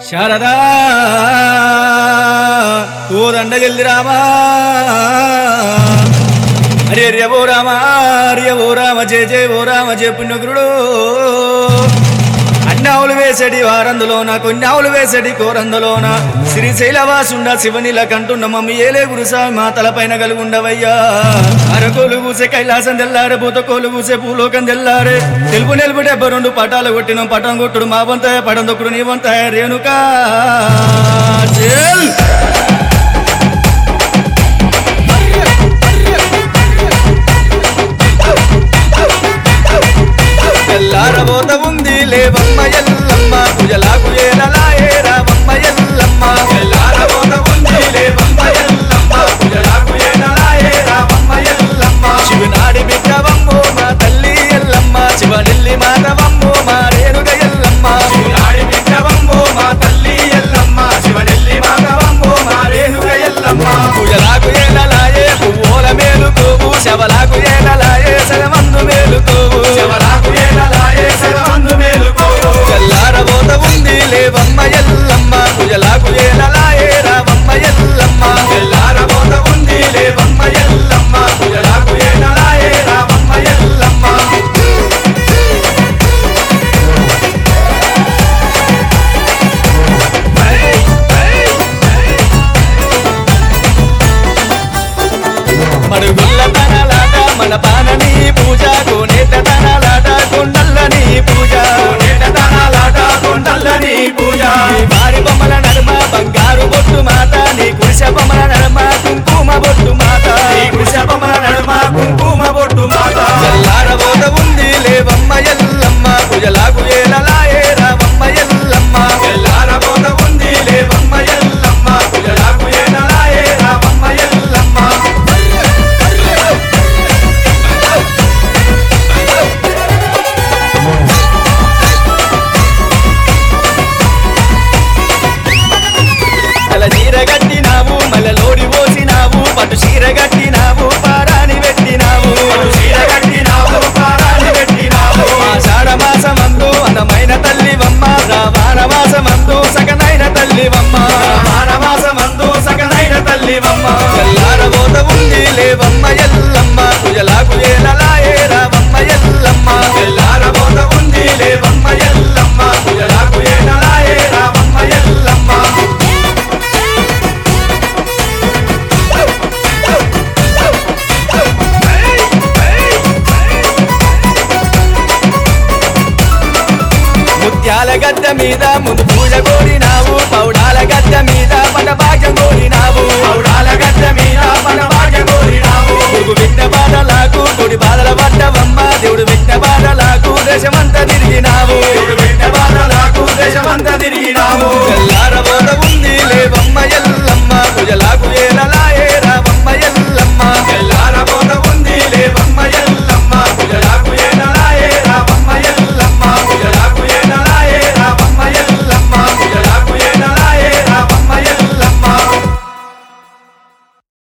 శారదా ఓ దండగల్ది రామా హరే హరే ఓ రామ హరే ఓ రామ జయ జయ ఓ రామ జయ పుణ్యగురుడు అన్నావులు వేసడి వారందులోన కొన్ని ఆవులు వేసడి కోరందులోన శ్రీశైలవాసుండ శివనిల కంటున్న మమ్మీ ఏలే గురుసామి మా తలపైన కలుగుండవయ్యా అరకోలు కూసే కైలాసం తెల్లారే పూతకోలు కూసే పూలోకం తెల్లారే తెలుపు నిలుపు డెబ్బ రెండు పటాలు కొట్టిన పటం కొట్టుడు మా వంతాయ పటం దొక్కుడు నీ వంతాయ రేణుకా జేల్ తెల్లారబోత ఉంది లేవమ్మ ఎల్లమ్మ కుజలాకు ఏలలాయే రావమ్మ ఎల్లమ్మ తెల్లారబోత ఉంది లేవమ్మ ఎల్లమ్మ కుజలాకు ఏలలాయే రావమ్మ ఎల్లమ్మ శివనాడి బిడ్డవమ్మో మా తల్లి ఎల్లమ్మ శివనెల్లి మాతవమ్మో మా రేణుగ ఎల్లమ్మ శివనాడి బిడ్డవమ్మో మా తల్లి ఎల్లమ్మ శివనెల్లి మాతవమ్మో మా రేణుగ ఎల్లమ్మ కుజలాకు ఏలలాయే పువ్వుల మేలుకోవు శవలాకు ఏలలాయే శరమందు మేలుకోవు శవలాకు ఏలలాయే శరమందు మేలుకోవు తెల్లారబోత ఉంది లేవమ్మ ఎల్లమ్మ కుజలాకు ఏలలాయే రావమ్మ ఎల్లమ్మ తెల్లారబోత ఉంది లేవమ్మ ఎల్లమ్మ కుజలాకు ఏలలాయే రావమ్మ ఎల్లమ్మ మడుగుల్ల తనలాట మన పానని పూజ కోనేట తనలాట కొండల్లని పూజ కోనేట తనలాట కొండల్లని పూజ వారి బొమ్మల నడుమ బంగారు బొట్టు మాత నీ కురిస బొమ్మల నడుమ కుంకుమ బొట్టు మాత నీ కురిస బొమ్మల నడుమ కుంకుమ బొట్టు మాత తెల్లారబోత ఉంది లేవమ్మ ఎల్లమ్మ పూజలాగు ఏలలాయే రావమ్మ ఎల్లమ్మ తెల్లారబోత ఉంది లేవమ్మ ఎల్లమ్మ పూజలాగు ఏలలాయే రావమ్మ ఎల్లమ్మ తల చీర కట్టినావు మల్లలోడి పోసినావు పట్టు చీర కట్టినావు పారాని పెట్టినావు పట్టు చీర కట్టినావు పారాని పెట్టినావు ఆషాఢ మాసమందు అందమైన తల్లివమ్మ శ్రావణ మాసమందు సగనైన తల్లివమ్మ శ్రావణ మాసమందు సగనైన తల్లివమ్మ తెల్లారబోత ఉంది లేవమ్మ ఎల్లమ్మ కుజలాకు ఏలలాయే రావమ్మ ఎల్లమ్మ తెల్లారబోత ఉంది లేవమ్మ ఎల్లమ్మ కుజలాకు ఏలలాయే రావమ్మ ఎల్లమ్మ ముత్యాల గద్ద మీద ముందు పూజ కోరినావు పౌడాల గద్ద మీద పట భాగ్యం కోరినావు పౌడాల గద్ద మీద పట భాగ్యం కోరినావు గురుగు విఘ్న బాధలకు గుడి బాధల పడ్డవమ్మ దేవుడు విఘ్న బాధలకు దేశమంతా తిరిగి